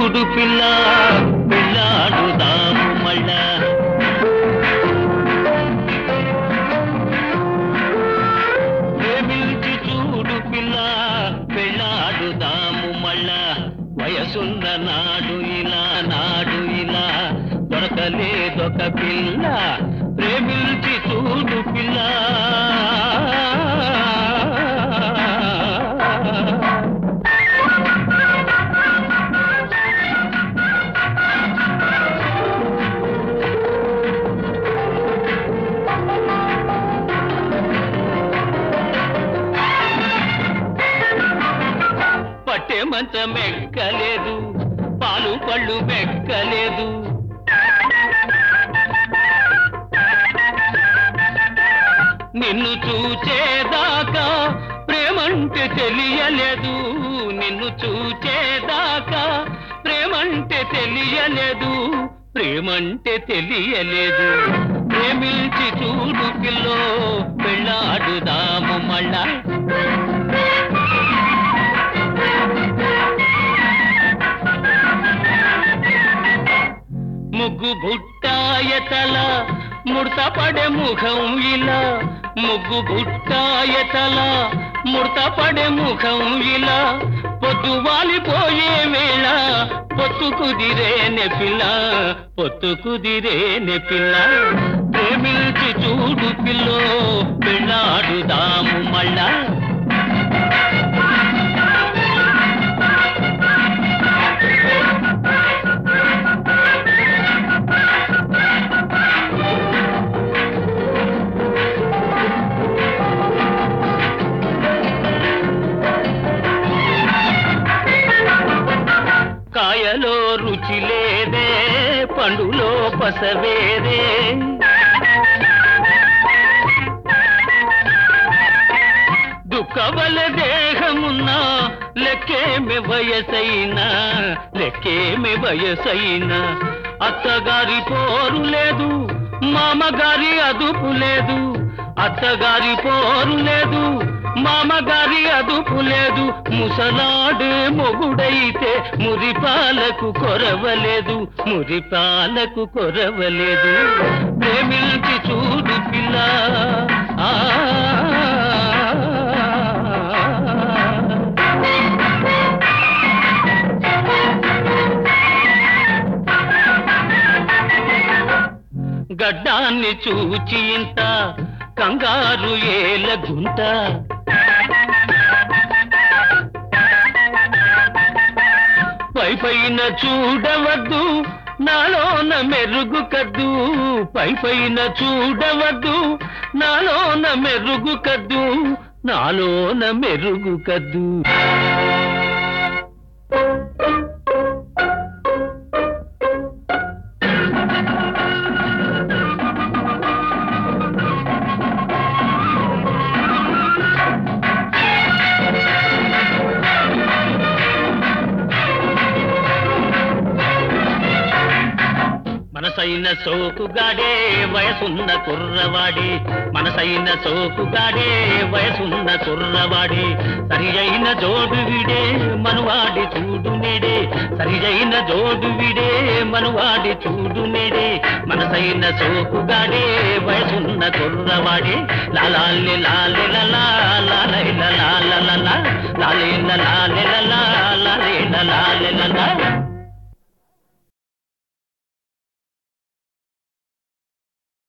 చూడు పిల్ల పెళ్ళాడుదాము మళ్ళా ప్రేమించి చూడు పిల్ల పెళ్ళాడుదాము మళ్ళా వయసున్న నాడు ఇలా నాడు ఇలా దొరకలేదొక పిల్ల ప్రేమించి చూడు పిల్ల పట్టే మంచం ఎక్కలేదు పాలు పళ్ళు మెక్కలేదు నిన్ను చూచేదాకా ప్రేమంటే తెలియలేదు నిన్ను చూచేదాకా ప్రేమంటే తెలియలేదు ప్రేమంటే తెలియలేదు ప్రేమించి చూడు పిల్లో పెళ్ళాడుదాము మళ్ళా ముగ్గు బుట్టాయతల ముడతపడే ముఖం ఇలా ముగ్గు బుట్టాయతల ముడతపడే ముఖం ఇలా పొద్దు వాలిపోయే వేళ పొత్తు కుదిరేనే పిల్ల పొత్తు కుదిరేనే పిల్ల ప్రేమించి చూడు పిల్లో పెళ్ళాడుదాము మళ్ళా కాయలో రుచి లేదే పండులో పసవేదే దుఃఖవల దేహమున్నా లెక్కేమి వయసైనా లెక్కేమి వయసైనా అత్తగారి పోరు లేదు మామగారి అదుపు లేదు అత్తగారి పోరు లేదు మామగారి అదుపు లేదు ముసలాడే మొగుడైతే మురిపాలకు కొరవలేదు మురిపాలకు కొరవలేదు ప్రేమించి చూడు పిల్ల ఆ గడ్డాన్ని చూచి ఇంత కంగారు ఏల గుంట పై పైన చూడవద్దు నాలోన మెరుగు కద్దు పై పైన చూడవద్దు నాలోన మెరుగు కద్దు నాలోన మెరుగు కద్దు మనసైన సోకుగాడే వయసున్న కుర్రవాడి మనసైన సోకుగాడే వయసున్న కుర్రవాడి సరి అయిన జోడు విడే మనువాడి చూడు నేడే సరి అయిన జోడు విడే మనువాడి చూడు నేడే మనసైన సోకుగాడే వయసున్న కుర్రవాడి లాలాలి లాలి లలా లాలైల లాల లాలే లాలే లాలే లలా లాలే లాలే లలా